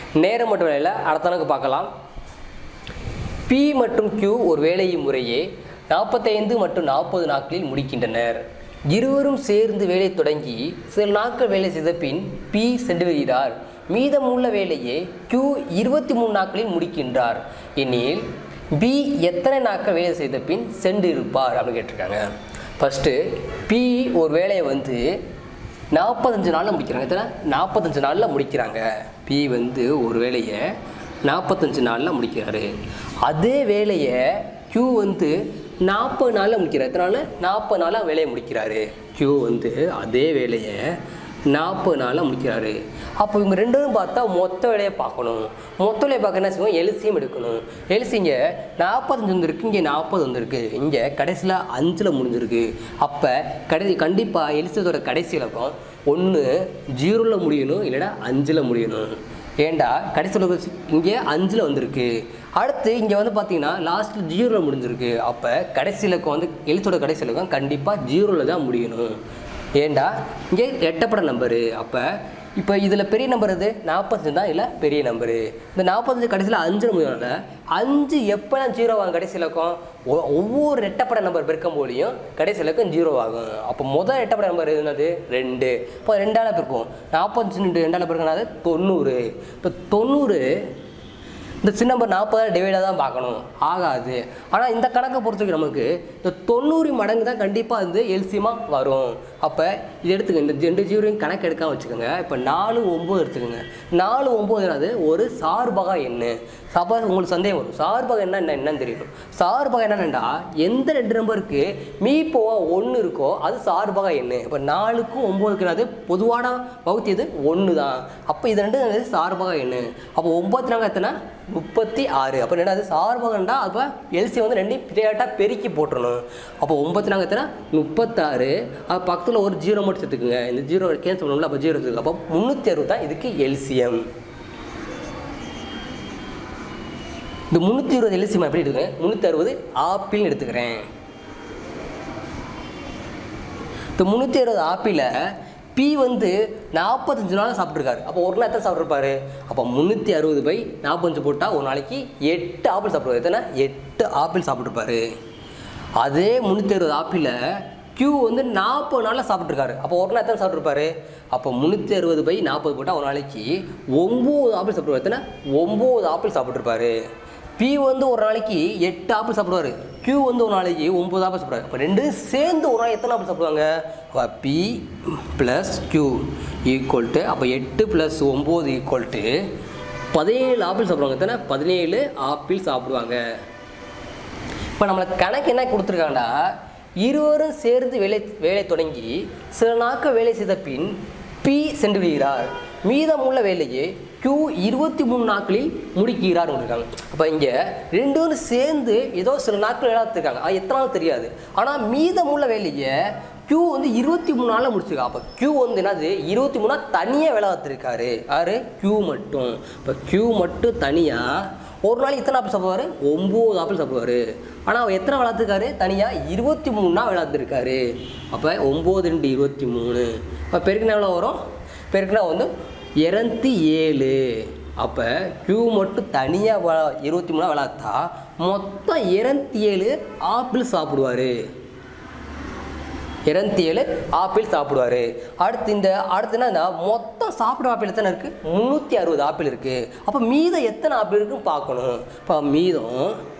நேரம் மற்றும் வேலையில் அடுத்த கணக்கு பார்க்கலாம் பி மற்றும் Q ஒரு வேலையை முறையே நாற்பத்தைந்து மற்றும் நாற்பது நாட்களில் முடிக்கின்றனர் இருவரும் சேர்ந்து வேலை தொடங்கி சில நாட்கள் வேலை செய்த பின் பி சென்று வருகிறார் மீதமுள்ள வேலையை Q இருபத்தி மூணு நாட்களில் முடிக்கின்றார் எனில் பி எத்தனை நாட்கள் வேலை செய்த பின் சென்று இருப்பார் அப்படின்னு கேட்டிருக்காங்க ஃபஸ்ட்டு பி ஒரு வேலையை வந்து நாற்பத்தஞ்சு நாளில் முடிக்கிறாங்க எத்தனை நாற்பத்தஞ்சு நாளில் முடிக்கிறாங்க பி வந்து ஒரு வேலையை நாற்பத்தஞ்சு நாளில் முடிக்கிறாரு அதே வேலையை Q வந்து நாற்பது நாளில் முடிக்கிறார் எத்தனை நாள் நாற்பது நாளில் வேலையை முடிக்கிறாரு Q வந்து அதே வேலையை நாற்பது நாளில் முடிக்கிறாரு அப்போ இவங்க ரெண்டு பேரும் பார்த்தா மொத்த வேலையை பார்க்கணும் மொத்த வேலையை பார்க்க என்ன செய்வோம் எல்சியம் எடுக்கணும் எல்சி இங்கே நாற்பத்தஞ்சு வந்துருக்கு இங்கே நாற்பது வந்திருக்கு இங்கே கடைசியில் அஞ்சில் முடிஞ்சிருக்கு அப்போ கடைசி கண்டிப்பாக எல்சியத்தோட கடைசி இலக்கம் ஒன்று ஜீரோவில் முடியணும் இல்லைன்னா அஞ்சில் முடியணும் ஏண்டா கடைசியில் இங்கே அஞ்சில் வந்திருக்கு அடுத்து இங்கே வந்து பார்த்தீங்கன்னா லாஸ்ட்டில் ஜீரோவில் முடிஞ்சிருக்கு அப்போ கடைசி இலக்கம் வந்து எழுத்தோட கடைசி இலக்கம் கண்டிப்பாக ஜீரோவில் தான் முடியணும் ஏண்டா இங்கே எட்டப்பட நம்பரு அப்போ இப்போ இதில் பெரிய நம்பர் எது நாற்பத்தஞ்சு தான் இல்லை பெரிய நம்பரு இந்த நாற்பத்தஞ்சு கடைசியில் அஞ்சு முடியல அஞ்சு எப்போலாம் ஜீரோ ஆகும் கடைசி இலக்கம் ஒ- ஒவ்வொரு எட்டப்பட நம்பர் பெருக்கும் போலியும் கடைசி இலக்கம் ஜீரோ ஆகும் அப்போ முதல் எட்டப்பட நம்பர் என்னது ரெண்டு இப்போ ரெண்டால் பெருக்கும் நாற்பத்தஞ்சு ரெண்டால் பெருக்கினாது தொண்ணூறு இப்போ தொண்ணூறு இந்த சின்ன நம்பர் நாற்பது டிவைடாக தான் பார்க்கணும் ஆகாது ஆனால் இந்த கணக்கை பொறுத்த வரைக்கும் நமக்கு இந்த தொண்ணூறு மடங்கு தான் கண்டிப்பாக வந்து எல்சியமாக வரும் அப்போ இது எடுத்துக்க இந்த ரெண்டு ஜீரோயும் கணக்கு எடுக்காம வச்சுக்கோங்க இப்போ நாலு ஒம்பது எடுத்துக்கோங்க நாலு ஒம்பதுனாது ஒரு சார்பகா எண்ணு சப்போஸ் உங்களுக்கு சந்தேகம் வரும் சார்பகா என்ன என்ன என்னன்னு தெரியணும் சார்பகா என்னன்னா எந்த ரெண்டு நம்பருக்கு மீ போவா ஒன்று இருக்கோ அது சார்பகா எண்ணு இப்போ நாலுக்கும் ஒம்போதுக்கு அது பொதுவான வகுத்தி இது ஒன்று தான் அப்போ இது ரெண்டு என்னது சார்பகா எண்ணு அப்போ ஒம்பத்தி நாங்கள் எத்தனை முப்பத்தி ஆறு அப்போ என்னது சார்பகண்டா அப்போ எல்சி வந்து ரெண்டையும் பிரியாட்டாக பெருக்கி போட்டுறணும் அப்போ ஒம்பத்தி நாங்கள் எத்தனை முப்பத்தாறு அது பக்கத்தில் ஒரு ஜீரோ மட்டும் சேர்த்துக்குங்க இந்த ஜீரோ கேன்சல் பண்ணணும்ல அப்போ ஜீரோ எடுத்துக்கு அப்போ முந்நூற்றி அறுபது தான் இதுக்கு எல்சிஎம் இந்த முந்நூற்றி இருபது எல்சிஎம் எப்படி எடுத்துக்கிறேன் முந்நூற்றி அறுபது ஆப்பிள்னு எடுத்துக்கிறேன் இந்த முந்நூற்றி அறுபது ஆப்பிளை பி வந்து நாற்பத்தஞ்சு நாள் சாப்பிட்ருக்காரு அப்போ ஒரு நாள் எத்தனை சாப்பிட்ருப்பாரு அப்போ முந்நூற்றி அறுபது பை நாற்பத்தஞ்சு போட்டால் ஒரு நாளைக்கு எட்டு ஆப்பிள் சாப்பிடுவாரு எத்தனை எட்டு ஆப்பிள் சாப்பிட்ருப்பாரு அதே முந்நூற்றி அறுபது ஆப்பிளை Q வந்து நாற்பது நாளில் சாப்பிட்ருக்காரு அப்போ ஒரு நாள் எத்தனை சாப்பிட்ருப்பாரு அப்போ முந்நூற்றி அறுபது பை நாற்பது போட்டால் ஒரு நாளைக்கு ஒம்பது ஆப்பிள் சாப்பிடுவாரு எத்தனை ஒம்பது ஆப்பிள் சாப்பிட்ருப்பாரு பி வந்து ஒரு நாளைக்கு எட்டு ஆப்பிள் சாப்பிடுவாரு Q வந்து ஒரு நாளைக்கு ஒம்பது ஆப்பிள் சாப்பிடுவாரு அப்போ ரெண்டு சேர்ந்து ஒரு நாள் எத்தனை ஆப்பிள் சாப்பிடுவாங்க அப்போ P plus Q equal to அப்போ எட்டு ப்ளஸ் ஒம்பது ஈக்குவல் டு பதினேழு ஆப்பிள் சாப்பிடுவாங்க எத்தனை பதினேழு ஆப்பிள் சாப்பிடுவாங்க இப்போ நம்மளுக்கு கணக்கு என்ன கொடுத்துருக்காங்கடா இருவரும் சேர்ந்து வேலை வேலை தொடங்கி சில நாட்கள் வேலை செய்த பின் பி சென்று விடுகிறார் மீதமுள்ள வேலையை Q இருபத்தி மூணு நாட்களில் முடிக்கிறார் இருக்காங்க அப்போ இங்கே ரெண்டு பேரும் சேர்ந்து ஏதோ சில நாட்கள் வேலை பார்த்துருக்காங்க அது எத்தனை நாள் தெரியாது ஆனால் மீதமுள்ள வேலையை Q வந்து இருபத்தி மூணு நாளில் முடிச்சிருக்கா அப்போ Q வந்து என்னது இருபத்தி மூணா தனியாக வேலை பார்த்துருக்காரு யாரு Q மட்டும் இப்போ Q மட்டும் தனியாக ஒரு நாளைக்கு எத்தனை ஆப்பிள் சாப்பிடுவாரு ஒம்பது ஆப்பிள் சாப்பிடுவாரு ஆனால் அவர் எத்தனை வளர்த்துருக்காரு தனியாக இருபத்தி மூணுனா வளர்த்துருக்காரு அப்போ ஒம்பது ரெண்டு இருபத்தி மூணு இப்போ பெருக்கினா எவ்வளோ வரும் பெருக்கினா வந்து இரநூத்தி ஏழு அப்போ க்யூ மட்டும் தனியாக வ இருபத்தி மூணா வளர்த்தா மொத்தம் இரநூத்தி ஏழு ஆப்பிள் சாப்பிடுவார் இரநூத்தி ஏழு ஆப்பிள் சாப்பிடுவார் அடுத்து இந்த அடுத்து என்னன்னா மொத்தம் சாப்பிடுற ஆப்பிள் எத்தனை இருக்குது முந்நூற்றி அறுபது ஆப்பிள் இருக்குது அப்போ மீதம் எத்தனை ஆப்பிள் இருக்குன்னு பார்க்கணும் இப்போ மீதம்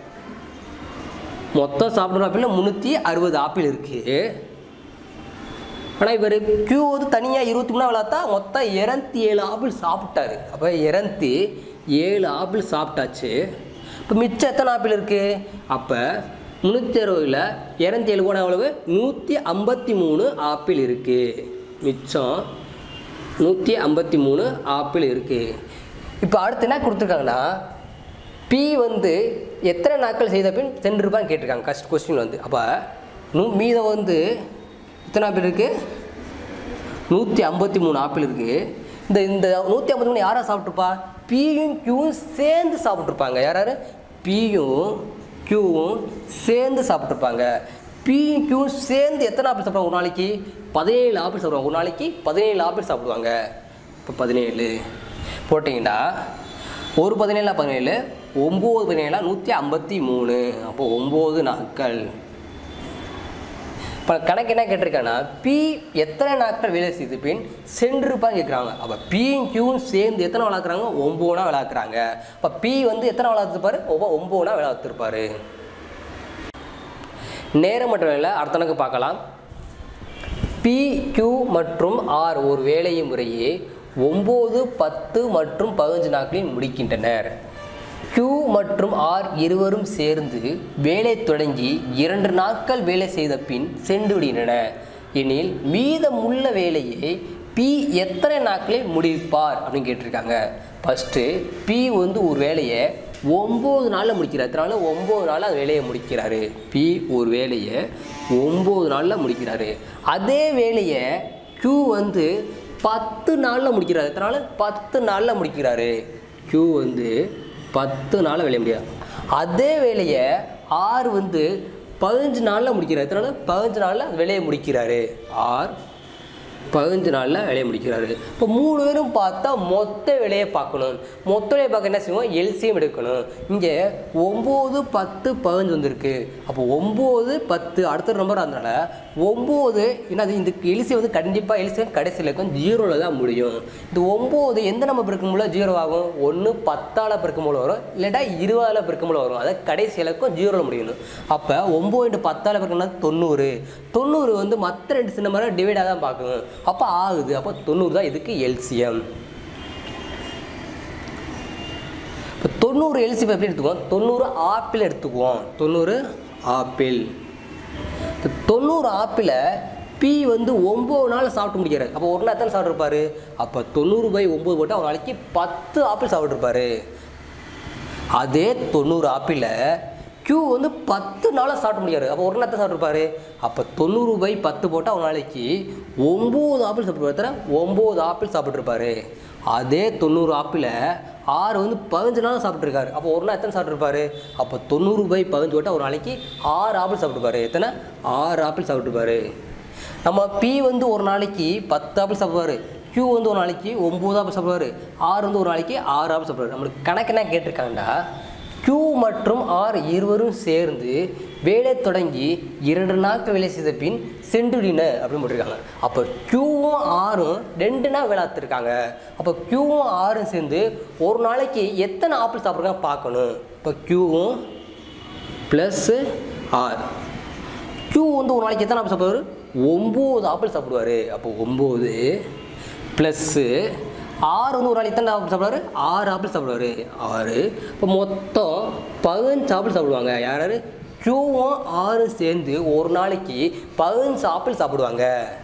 மொத்தம் சாப்பிடுற ஆப்பிளில் முந்நூற்றி அறுபது ஆப்பிள் இருக்குது ஆனால் இவர் கியூ வந்து தனியாக இருபத்தி மூணா வளர்த்தா மொத்தம் இரநூத்தி ஏழு ஆப்பிள் சாப்பிட்டாரு அப்போ இரநூத்தி ஏழு ஆப்பிள் சாப்பிட்டாச்சு இப்போ மிச்சம் எத்தனை ஆப்பிள் இருக்குது அப்போ முந்நூற்றி அறுபதில் இரநூத்தி ஏழு கூட எவ்வளவு நூற்றி ஐம்பத்தி மூணு ஆப்பிள் இருக்குது மிச்சம் நூற்றி ஐம்பத்தி மூணு ஆப்பிள் இருக்குது இப்போ அடுத்து என்ன கொடுத்துருக்காங்கன்னா பி வந்து எத்தனை நாட்கள் செய்த பின் சென்றிருப்பான்னு கேட்டிருக்காங்க கஷ்ட கொஸ்டின் வந்து அப்போ நூ மீதம் வந்து எத்தனை ஆப்பிள் இருக்குது நூற்றி ஐம்பத்தி மூணு ஆப்பிள் இருக்குது இந்த இந்த நூற்றி ஐம்பத்தி மூணு யாரா சாப்பிட்ருப்பா பியும் கியூவும் சேர்ந்து சாப்பிட்ருப்பாங்க யார் யார் பியும் கியூவும் சேர்ந்து சாப்பிட்ருப்பாங்க பியும் கியூவும் சேர்ந்து எத்தனை ஆப்பிள் சாப்பிடுவாங்க ஒரு நாளைக்கு பதினேழு ஆப்பிள் சாப்பிடுவாங்க ஒரு நாளைக்கு பதினேழு ஆப்பிள் சாப்பிடுவாங்க இப்போ பதினேழு போட்டிங்கன்னா ஒரு பதினேழா பதினேழு ஒம்பது பதினேழா நூற்றி ஐம்பத்தி மூணு அப்போ ஒம்பது நாட்கள் இப்போ கணக்கு என்ன கேட்டிருக்காங்கன்னா பி எத்தனை நாட்கள் வேலை செய்து பின் சென்றிருப்பான்னு கேட்குறாங்க அப்போ பியும் கியூவும் சேர்ந்து எத்தனை வளர்க்குறாங்க ஒம்போனா வளர்க்குறாங்க அப்போ பி வந்து எத்தனை வளர்த்துருப்பாரு ஒவ்வொரு ஒம்போனா வளர்த்துருப்பாரு நேரம் மற்றும் வேலை அடுத்த கணக்கு பார்க்கலாம் பி கியூ மற்றும் ஆர் ஒரு வேலையை முறையே ஒம்பது பத்து மற்றும் பதினஞ்சு நாட்களில் முடிக்கின்றனர் கியூ மற்றும் ஆர் இருவரும் சேர்ந்து வேலை தொடங்கி இரண்டு நாட்கள் வேலை செய்த பின் சென்று விடுகின்றன எனில் மீதமுள்ள வேலையை பி எத்தனை நாட்களில் முடிப்பார் அப்படின்னு கேட்டிருக்காங்க ஃபஸ்ட்டு பி வந்து ஒரு வேலையை ஒம்பது நாளில் முடிக்கிறார் எத்தனை நாள் ஒம்பது நாளில் அந்த வேலையை முடிக்கிறாரு பி ஒரு வேலையை ஒம்பது நாளில் முடிக்கிறாரு அதே வேலையை Q வந்து பத்து நாளில் முடிக்கிறாரு எத்தனை நாள் பத்து நாளில் முடிக்கிறாரு Q வந்து பத்து நாளில் வேலையை முடியாது அதே வேலையை ஆர் வந்து பதினஞ்சு நாளில் முடிக்கிறார் எத்தனை நாள் பதினஞ்சு நாளில் அந்த வேலையை முடிக்கிறாரு ஆர் பதினஞ்சு நாளில் வேலையை முடிக்கிறாரு இப்போ மூணு பேரும் பார்த்தா மொத்த வேலையை பார்க்கணும் மொத்த வேலையை பார்க்க என்ன செய்வோம் எல்சியம் எடுக்கணும் இங்கே ஒம்பது பத்து பதினஞ்சு வந்திருக்கு அப்போ ஒம்பது பத்து அடுத்த நம்பர் அதனால ஒம்பது என்னது இந்த எல்சி வந்து கண்டிப்பாக எல்சியம் கடைசியில் இருக்கும் ஜீரோவில் தான் முடியும் இந்த ஒம்பது எந்த நம்பர் பெருக்கும்போல ஜீரோ ஆகும் ஒன்று பத்தால் பெருக்கும்போல வரும் இல்லாட்டா இருபதால் பெருக்கும்போல வரும் அதாவது கடைசி இலக்கம் ஜீரோவில் முடியணும் அப்போ ஒம்பது இன்ட்டு பத்தால் பெருக்கணும்னா தொண்ணூறு தொண்ணூறு வந்து மற்ற ரெண்டு சின்ன மாதிரி டிவைடாக தான் பார்க்கணும் அப்போ ஆகுது அப்போ தொண்ணூறு தான் இதுக்கு எல்சிஎம் இப்போ தொண்ணூறு எல்சிஎம் எப்படி எடுத்துக்குவோம் தொண்ணூறு ஆப்பிள் எடுத்துக்குவோம் தொண்ணூறு ஆப்பிள் இப்போ தொண்ணூறு ஆப்பிளை பி வந்து ஒம்பது நாள் சாப்பிட்டு முடிக்கிறார் அப்போ ஒரு நாள் எத்தனை சாப்பிட்ருப்பாரு அப்போ தொண்ணூறு பை ஒம்பது போட்டு ஒரு நாளைக்கு பத்து ஆப்பிள் சாப்பிட்ருப்பாரு அதே தொண்ணூறு ஆப்பிளை Q வந்து பத்து நாளாக சாப்பிட முடியாது அப்போ ஒரு நாள் சாப்பிட்ருப்பாரு அப்போ தொண்ணூறு பை பத்து போட்டால் ஒரு நாளைக்கு ஒம்பது ஆப்பிள் சாப்பிட்ருப்பாரு தர ஒம்பது ஆப்பிள் சாப்பிட்ருப்பாரு அதே தொண்ணூறு ஆப்பிளை ஆறு வந்து பதினஞ்சு நாள் சாப்பிட்ருக்காரு அப்போ ஒரு நாள் எத்தனை சாப்பிட்ருப்பாரு அப்போ தொண்ணூறு பை பதினஞ்சு போட்டால் ஒரு நாளைக்கு ஆறு ஆப்பிள் சாப்பிட்ருப்பாரு எத்தனை ஆறு ஆப்பிள் சாப்பிட்ருப்பாரு நம்ம பி வந்து ஒரு நாளைக்கு பத்து ஆப்பிள் சாப்பிடுவாரு Q வந்து ஒரு நாளைக்கு ஒம்பது ஆப்பிள் சாப்பிடுவாரு ஆர் வந்து ஒரு நாளைக்கு ஆறு ஆப்பிள் சாப்பிடுவாரு நம்மளுக்கு கணக்கு என்ன கேட்டிருக்காங்கடா Q மற்றும் ஆர் இருவரும் சேர்ந்து வேலை தொடங்கி இரண்டு நாட்கள் வேலை செய்த பின் சென்றுடின அப்படின்னு போட்டிருக்காங்க அப்போ க்யூவும் ஆரும் ரெண்டு நாள் வேலை பார்த்துருக்காங்க அப்போ க்யூவும் ஆரும் சேர்ந்து ஒரு நாளைக்கு எத்தனை ஆப்பிள் சாப்பிட்ருக்காங்க பார்க்கணும் இப்போ க்யூவும் ப்ளஸ்ஸு ஆர் Q வந்து ஒரு நாளைக்கு எத்தனை ஆப்பிள் சாப்பிடுவார் ஒம்பது ஆப்பிள் சாப்பிடுவார் அப்போ ஒம்பது ப்ளஸ்ஸு ஆறு வந்து ஒரு நாளைக்கு எத்தனை ஆப்பிள் சாப்பிடுவாரு ஆறு ஆப்பிள் சாப்பிடுவாரு ஆறு இப்போ மொத்தம் பதினஞ்சு ஆப்பிள் சாப்பிடுவாங்க யார் யார் க்யூவும் ஆறும் சேர்ந்து ஒரு நாளைக்கு பதினஞ்சு ஆப்பிள் சாப்பிடுவாங்க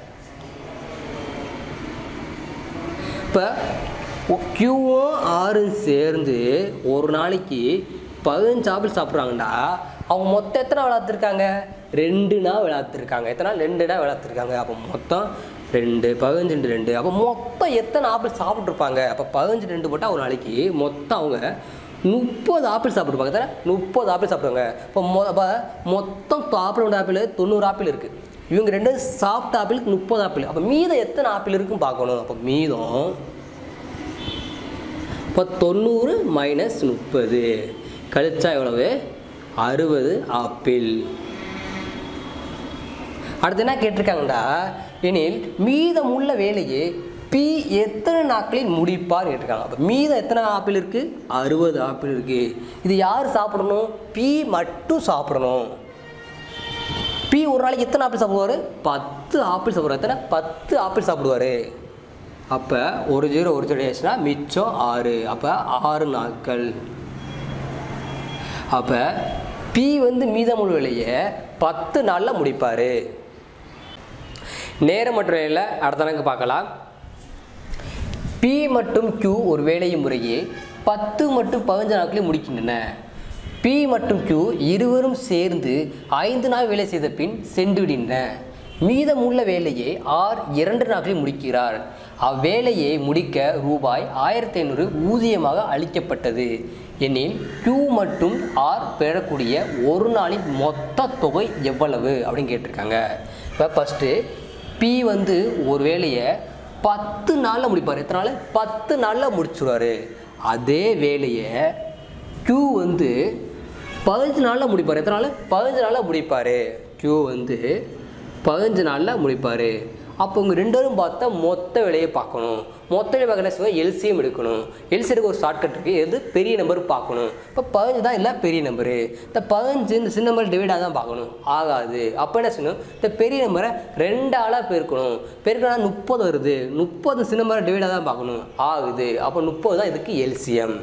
இப்போ க்யூவும் ஆறும் சேர்ந்து ஒரு நாளைக்கு பதினஞ்சு ஆப்பிள் சாப்பிட்றாங்கடா அவங்க மொத்தம் எத்தனை விளாத்துருக்காங்க ரெண்டு நாள் விளாத்துருக்காங்க எத்தனை நாள் ரெண்டு நாள் விளாத்துருக்காங்க அப்போ மொத்தம் ரெண்டு பதினஞ்சு ரெண்டு ரெண்டு அப்போ மொத்தம் எத்தனை ஆப்பிள் சாப்பிட்ருப்பாங்க அப்போ பதினஞ்சு ரெண்டு போட்டால் ஒரு நாளைக்கு மொத்தம் அவங்க முப்பது ஆப்பிள் சாப்பிட்ருப்பாங்க தானே முப்பது ஆப்பிள் சாப்பிடுவாங்க இப்போ மொ அப்போ மொத்தம் ஆப்பிள் ஆப்பிள் தொண்ணூறு ஆப்பிள் இருக்குது இவங்க ரெண்டு சாப்பிட்ட ஆப்பிள் முப்பது ஆப்பிள் அப்போ மீதம் எத்தனை ஆப்பிள் இருக்குன்னு பார்க்கணும் அப்போ மீதம் இப்போ தொண்ணூறு மைனஸ் முப்பது கழிச்சா எவ்வளவு அறுபது ஆப்பிள் அடுத்து என்ன கேட்டிருக்காங்கடா எனில் மீதமுள்ள வேலையை பி எத்தனை நாட்களில் முடிப்பார் கேட்டிருக்காங்க அப்போ மீதம் எத்தனை ஆப்பிள் இருக்குது அறுபது ஆப்பிள் இருக்குது இது யார் சாப்பிடணும் பி மட்டும் சாப்பிடணும் பி ஒரு நாளைக்கு எத்தனை ஆப்பிள் சாப்பிடுவார் பத்து ஆப்பிள் சாப்பிடுவார் எத்தனை பத்து ஆப்பிள் சாப்பிடுவார் அப்போ ஒரு ஜீரோ ஒரு ஜீரோ ஆச்சுன்னா மிச்சம் ஆறு அப்போ ஆறு நாட்கள் அப்போ பி வந்து மீதமுள்ள வேலையை பத்து நாளில் முடிப்பார் நேரமற்ற வேலையில் அடுத்த கணக்கு பார்க்கலாம் பி மற்றும் Q ஒரு வேலையை முறையே பத்து மற்றும் பதினஞ்சு நாட்களில் முடிக்கின்றன பி மற்றும் Q இருவரும் சேர்ந்து ஐந்து நாள் வேலை செய்த பின் சென்றுவிடுகின்றன மீதமுள்ள வேலையை ஆர் இரண்டு நாட்களில் முடிக்கிறார் அவ்வேலையை முடிக்க ரூபாய் ஆயிரத்தி ஐநூறு ஊதியமாக அளிக்கப்பட்டது எனில் Q மற்றும் ஆர் பெறக்கூடிய ஒரு நாளின் மொத்த தொகை எவ்வளவு அப்படின்னு கேட்டிருக்காங்க இப்போ ஃபஸ்ட்டு பி வந்து ஒரு வேலையை பத்து நாளில் முடிப்பார் எத்தனை நாள் பத்து நாளில் முடிச்சுடுவார் அதே வேலையை Q வந்து பதினஞ்சு நாளில் முடிப்பார் எத்தனை நாள் பதினஞ்சு நாளில் முடிப்பார் Q வந்து பதினஞ்சு நாளில் முடிப்பார் அப்போ உங்கள் ரெண்டு பேரும் பார்த்தா மொத்த விலையை பார்க்கணும் மொத்த விலை பார்க்கணும் எல்சிஎம் எடுக்கணும் எல்சி எடுக்க ஒரு ஷார்ட்கட் இருக்குது எது பெரிய நம்பர் பார்க்கணும் இப்போ பதினஞ்சு தான் இல்லை பெரிய நம்பரு இந்த பதினஞ்சு இந்த சின்ன நம்பர் டிவைடாக தான் பார்க்கணும் ஆகாது அப்போ என்ன செய்யணும் இந்த பெரிய நம்பரை ரெண்டு ஆளாக பெருக்கணும் பெருக்கினா முப்பது வருது முப்பது சின்ன நம்பரை டிவைடாக தான் பார்க்கணும் ஆகுது அப்போ முப்பது தான் இதுக்கு எல்சிஎம்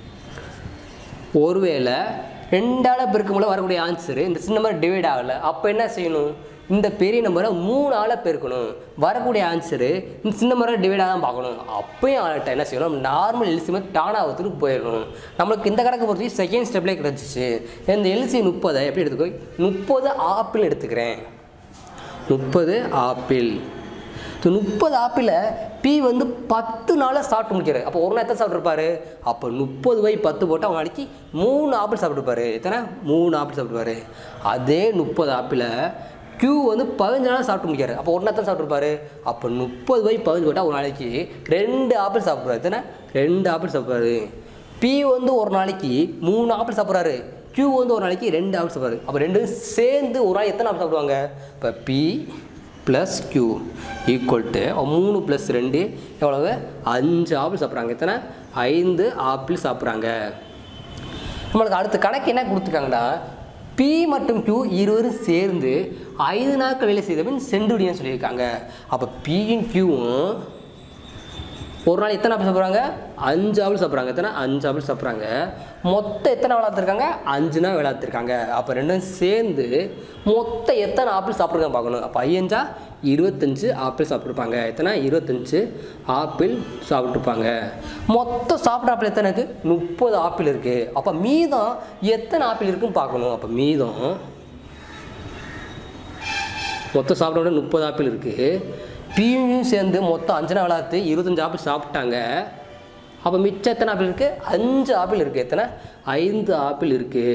ஒருவேளை ரெண்டால் பெருக்கும்போது வரக்கூடிய ஆன்சரு இந்த சின்ன நம்பர் டிவைட் ஆகலை அப்போ என்ன செய்யணும் இந்த பெரிய நம்பரை மூணு ஆளை பெருக்கணும் வரக்கூடிய ஆன்சரு இந்த சின்ன நம்பரை டிவைடாக தான் பார்க்கணும் அப்பயும் ஆள்கிட்ட என்ன செய்யணும் நார்மல் எல்சிஎம் டானாவத்துக்கு போயிடணும் நம்மளுக்கு இந்த கணக்கு பொறுத்து செகண்ட் ஸ்டெப்லேயே கிடச்சிச்சு இந்த எல்சி முப்பதை எப்படி எடுத்துக்கோ முப்பது ஆப்பிள் எடுத்துக்கிறேன் முப்பது ஆப்பிள் இந்த முப்பது ஆப்பிளை பி வந்து பத்து நாளாக சாப்பிட்டு முடிக்கிறார் அப்போ ஒரு நாள் எத்தனை சாப்பிட்ருப்பாரு அப்போ முப்பது பை பத்து போட்டு அவன் நாளைக்கு மூணு ஆப்பிள் சாப்பிட்டுருப்பாரு எத்தனை மூணு ஆப்பிள் சாப்பிட்டுருப்பாரு அதே முப்பது ஆப்பிளை கியூ வந்து பதினஞ்சு நாள் சாப்பிட்டு முடிக்காரு அப்போ ஒரு நாள் தான் சாப்பிட்ருப்பாரு அப்போ முப்பது பை பதினஞ்சு போட்டால் ஒரு நாளைக்கு ரெண்டு ஆப்பிள் சாப்பிட்றாரு எத்தனை ரெண்டு ஆப்பிள் சாப்பிட்றாரு பி வந்து ஒரு நாளைக்கு மூணு ஆப்பிள் சாப்பிட்றாரு கியூ வந்து ஒரு நாளைக்கு ரெண்டு ஆப்பிள் சாப்பிட்றாரு அப்போ ரெண்டும் சேர்ந்து ஒரு நாள் எத்தனை ஆப்பிள் சாப்பிடுவாங்க இப்போ P plus Q equal to மூணு ப்ளஸ் ரெண்டு எவ்வளவு அஞ்சு ஆப்பிள் சாப்பிட்றாங்க எத்தனை ஐந்து ஆப்பிள் சாப்பிட்றாங்க நம்மளுக்கு அடுத்த கணக்கு என்ன கொடுத்துருக்காங்கன்னா பி மற்றும் Q இருவரும் சேர்ந்து ஐந்து நாட்கள் வேலை செய்த பின் சென்றுடின்னு சொல்லியிருக்காங்க அப்போ பியும் கியூவும் ஒரு நாள் எத்தனை ஆப்பிள் சாப்பிட்றாங்க அஞ்சு ஆப்பிள் சாப்பிட்றாங்க எத்தனை அஞ்சு ஆப்பிள் சாப்பிட்றாங்க மொத்தம் எத்தனை விளாத்துருக்காங்க அஞ்சு நாள் விளாத்துருக்காங்க அப்போ ரெண்டும் சேர்ந்து மொத்தம் எத்தனை ஆப்பிள் சாப்பிட்ருக்காங்க பார்க்கணும் அப்போ ஐயஞ்சா இருபத்தஞ்சு ஆப்பிள் சாப்பிட்ருப்பாங்க எத்தனை இருபத்தஞ்சு ஆப்பிள் சாப்பிட்ருப்பாங்க மொத்தம் சாப்பிட்ற ஆப்பிள் எத்தனை இருக்குது முப்பது ஆப்பிள் இருக்குது அப்போ மீதம் எத்தனை ஆப்பிள் இருக்குன்னு பார்க்கணும் அப்போ மீதம் மொத்தம் சாப்பிட விட முப்பது ஆப்பிள் இருக்குது பியும் சேர்ந்து மொத்தம் அஞ்சு நாள் விளாத்து இருபத்தஞ்சு ஆப்பிள் சாப்பிட்டாங்க அப்போ மிச்சம் எத்தனை ஆப்பிள் இருக்குது அஞ்சு ஆப்பிள் இருக்குது எத்தனை ஐந்து ஆப்பிள் இருக்குது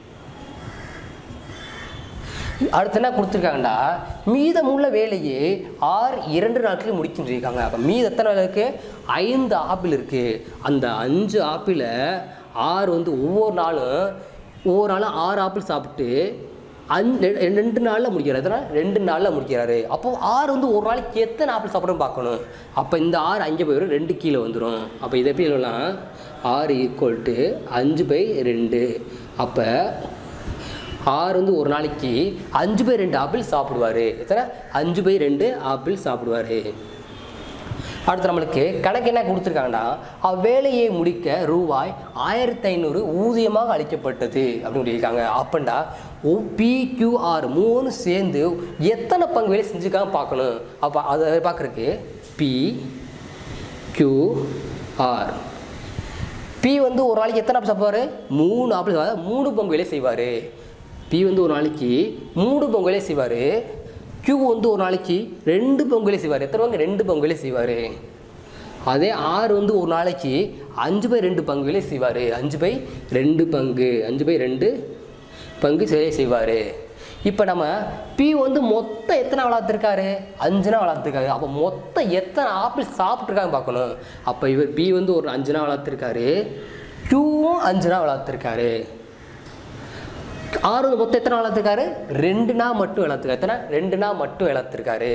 அடுத்து என்ன கொடுத்துருக்காங்கடா மீதமுள்ள வேலையை ஆறு இரண்டு நாட்களில் முடிக்கும் சொல்லியிருக்காங்க அப்போ மீத எத்தனை வேலை இருக்குது ஐந்து ஆப்பிள் இருக்குது அந்த அஞ்சு ஆப்பிளை ஆறு வந்து ஒவ்வொரு நாளும் ஒவ்வொரு நாளும் ஆறு ஆப்பிள் சாப்பிட்டு அஞ்சு ரெண்டு நாளில் முடிக்கிறார் எத்தனை ரெண்டு நாளில் முடிக்கிறாரு அப்போ ஆறு வந்து ஒரு நாளைக்கு எத்தனை ஆப்பிள் சாப்பிடணும் பார்க்கணும் அப்போ இந்த ஆறு அஞ்சு போயிடும் ரெண்டு கீழே வந்துடும் அப்போ இதை எப்படி சொல்லலாம் ஆறு ஈக்குவல் டு அஞ்சு பை ரெண்டு அப்போ ஆறு வந்து ஒரு நாளைக்கு அஞ்சு பை ரெண்டு ஆப்பிள் சாப்பிடுவார் எத்தனை அஞ்சு பை ரெண்டு ஆப்பிள் சாப்பிடுவார் அடுத்து நம்மளுக்கு கணக்கு என்ன கொடுத்துருக்காங்கன்னா அவ்வேலையை முடிக்க ரூபாய் ஆயிரத்தி ஐநூறு ஊதியமாக அளிக்கப்பட்டது அப்படின்னு சொல்லியிருக்காங்க அப்பண்டா பிக்யூஆர் மூணு சேர்ந்து எத்தனை பங்கு வேலை செஞ்சுருக்காங்க பார்க்கணும் அப்போ அதை பார்க்குறக்கு பி கியூ ஆர் பி வந்து ஒரு நாளைக்கு எத்தனை ஆப்பிள் சாப்பிடுவார் மூணு ஆப்பிள் சாப்பிடுவாரு. மூணு பங்கு வேலை செய்வார் பி வந்து ஒரு நாளைக்கு மூணு பங்கு வேலை செய்வார் Q வந்து ஒரு நாளைக்கு ரெண்டு பங்கு வேலை செய்வார் எத்தனை பங்கு ரெண்டு பங்கு வேலை செய்வார் அதே ஆர் வந்து ஒரு நாளைக்கு அஞ்சு பை ரெண்டு பங்கு வேலை செய்வார் அஞ்சு பை ரெண்டு பங்கு அஞ்சு பை ரெண்டு பங்கு வேலை செய்வார் இப்போ நம்ம பி வந்து மொத்தம் எத்தனை வளர்த்துருக்காரு அஞ்சு நாள் வளர்த்துருக்காரு அப்போ மொத்தம் எத்தனை ஆப்பிள் சாப்பிட்ருக்காங்க பார்க்கணும் அப்போ இவர் பி வந்து ஒரு அஞ்சு நாள் வளர்த்துருக்காரு க்யூவும் அஞ்சு நாள் வளர்த்துருக்காரு ஆறு வந்து மொத்தம் எத்தனை நாள் வளர்த்துருக்காரு ரெண்டு நாள் மட்டும் வளர்த்துருக்காரு எத்தனை ரெண்டு நாள் மட்டும் வளர்த்துருக்காரு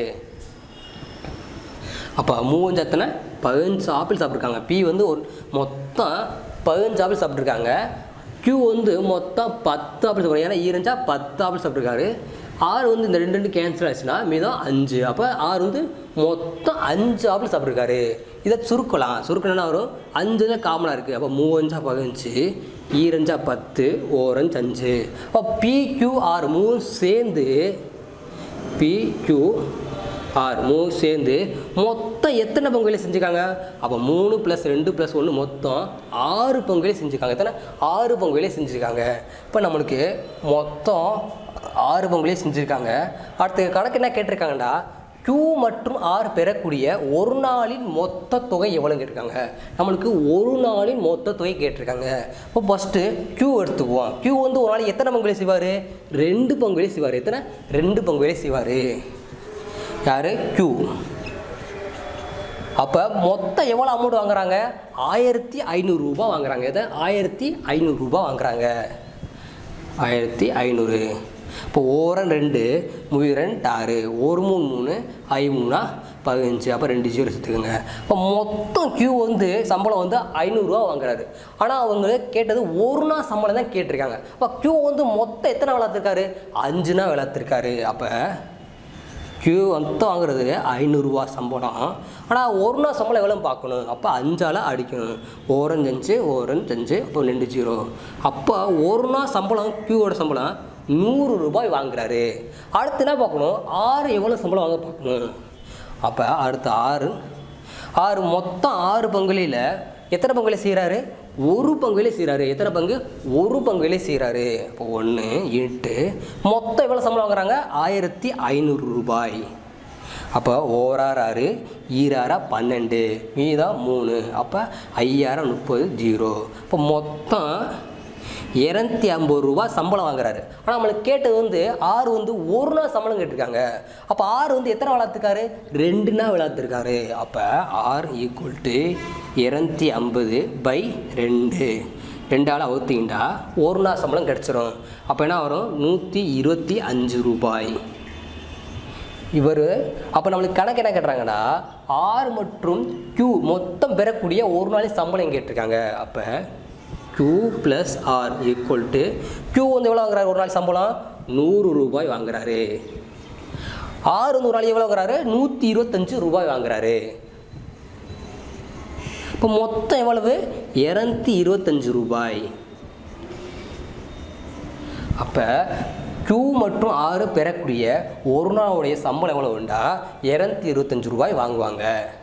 அப்போ மூவஞ்சு எத்தனை பதினஞ்சு ஆப்பிள் சாப்பிட்ருக்காங்க பி வந்து ஒரு மொத்தம் பதினஞ்சு ஆப்பிள் சாப்பிட்ருக்காங்க Q வந்து மொத்தம் பத்து ஆப்பிள் சாப்பிட்ருக்காங்க ஏன்னா ஈரஞ்சா பத்து ஆப்பிள் சாப்பிட்ருக்காரு ஆறு வந்து இந்த ரெண்டு ரெண்டு கேன்சல் ஆச்சுன்னா மீதம் அஞ்சு அப்போ ஆறு வந்து மொத்தம் அஞ்சு ஆப்பிள் சாப்பிட்ருக்காரு இதை சுருக்கலாம் சுருக்கணும்னா வரும் அஞ்சு தான் காமனாக இருக்குது அப்போ மூவஞ்சா பதினஞ்சு ஈரஞ்சா பத்து ஓரஞ்சு அஞ்சு அப்போ பிக்யூஆர் மூணு சேர்ந்து பிக்யூ ஆர் மூணு சேர்ந்து மொத்தம் எத்தனை பங்கு வேலை செஞ்சுருக்காங்க அப்போ மூணு ப்ளஸ் ரெண்டு ப்ளஸ் ஒன்று மொத்தம் ஆறு பங்கு வேலை செஞ்சுருக்காங்க எத்தனை ஆறு பங்கு வேலை செஞ்சுருக்காங்க இப்போ நம்மளுக்கு மொத்தம் ஆறு பங்கு வேலை செஞ்சுருக்காங்க அடுத்த கணக்கு என்ன கேட்டிருக்காங்கடா Q மற்றும் R பெறக்கூடிய ஒரு நாளின் மொத்த தொகை எவ்வளோ கேட்டிருக்காங்க நம்மளுக்கு ஒரு நாளின் மொத்த தொகை கேட்டிருக்காங்க இப்போ ஃபஸ்ட்டு Q எடுத்துக்குவோம் Q வந்து ஒரு நாளைக்கு எத்தனை பங்கு வேலை செய்வார் ரெண்டு பங்கு வேலை செய்வார் எத்தனை ரெண்டு பங்கு வேலை செய்வார் யார் Q அப்போ மொத்தம் எவ்வளோ அமௌண்ட் வாங்குறாங்க ஆயிரத்தி ஐநூறுரூபா வாங்குறாங்க இதை ஆயிரத்தி ஐநூறுரூபா வாங்குறாங்க ஆயிரத்தி ஐநூறு இப்போ ஓரன் ரெண்டு முயரன் ஆறு ஒரு மூணு மூணு ஐ மூணா பதினஞ்சு அப்போ ரெண்டு ஜீரோ எடுத்துக்கோங்க இப்போ மொத்தம் கியூ வந்து சம்பளம் வந்து ஐநூறுரூவா வாங்குறாரு ஆனால் அவங்க கேட்டது ஒரு நாள் சம்பளம் தான் கேட்டிருக்காங்க அப்போ கியூ வந்து மொத்தம் எத்தனை வளர்த்துருக்காரு அஞ்சு நாள் வளர்த்துருக்காரு அப்போ கியூ மொத்தம் வாங்குறது ஐநூறுரூவா சம்பளம் ஆனால் ஒரு நாள் சம்பளம் எவ்வளோ பார்க்கணும் அப்போ அஞ்சால் அடிக்கணும் ஓரஞ்சு அஞ்சு ஓரஞ்சு அஞ்சு அப்போ ரெண்டு ஜீரோ அப்போ ஒரு நாள் சம்பளம் கியூவோட சம்பளம் நூறு ரூபாய் வாங்குறாரு அடுத்து என்ன பார்க்கணும் ஆறு எவ்வளோ சம்பளம் வாங்க பார்க்கணும் அப்போ அடுத்து ஆறு ஆறு மொத்தம் ஆறு பங்குலியில் எத்தனை பங்குல செய்கிறாரு ஒரு பங்குல செய்கிறாரு எத்தனை பங்கு ஒரு பங்குல செய்கிறாரு அப்போ ஒன்று எட்டு மொத்தம் எவ்வளோ சம்பளம் வாங்குறாங்க ஆயிரத்தி ஐநூறு ரூபாய் அப்போ ஓராறு ஆறு ஈராறா பன்னெண்டு மீதம் மூணு அப்போ ஐயாயிரம் முப்பது ஜீரோ இப்போ மொத்தம் இரநூத்தி ஐம்பது ரூபா சம்பளம் வாங்குறாரு ஆனால் நம்மளுக்கு கேட்டது வந்து ஆறு வந்து ஒரு நாள் சம்பளம் கேட்டிருக்காங்க அப்போ ஆறு வந்து எத்தனை வளர்த்துருக்காரு ரெண்டு நாள் வளர்த்துருக்காரு அப்போ ஆர் ஈக்குவல் டு இரநூத்தி ஐம்பது பை ரெண்டு ரெண்டால் அவுத்திக்கிண்டா ஒரு நாள் சம்பளம் கிடச்சிரும் அப்போ என்ன வரும் நூற்றி இருபத்தி அஞ்சு ரூபாய் இவர் அப்போ நம்மளுக்கு கணக்கு என்ன கேட்டுறாங்கன்னா ஆர் மற்றும் Q மொத்தம் பெறக்கூடிய ஒரு நாளைக்கு சம்பளம் கேட்டிருக்காங்க அப்போ Q plus R equal to Q வந்து எவ்வளோ வாங்குறாரு ஒரு நாள் சம்பளம் நூறு ரூபாய் வாங்குறாரு ஆர் வந்து ஒரு நாளைக்கு எவ்வளோ வாங்குறாரு நூற்றி இருபத்தஞ்சு ரூபாய் வாங்குறாரு இப்போ மொத்தம் எவ்வளவு இரநூத்தி இருபத்தஞ்சு ரூபாய் அப்போ Q மற்றும் ஆறு பெறக்கூடிய ஒரு நாளுடைய சம்பளம் எவ்வளோ உண்டா இரநூத்தி இருபத்தஞ்சு ரூபாய் வாங்குவாங்க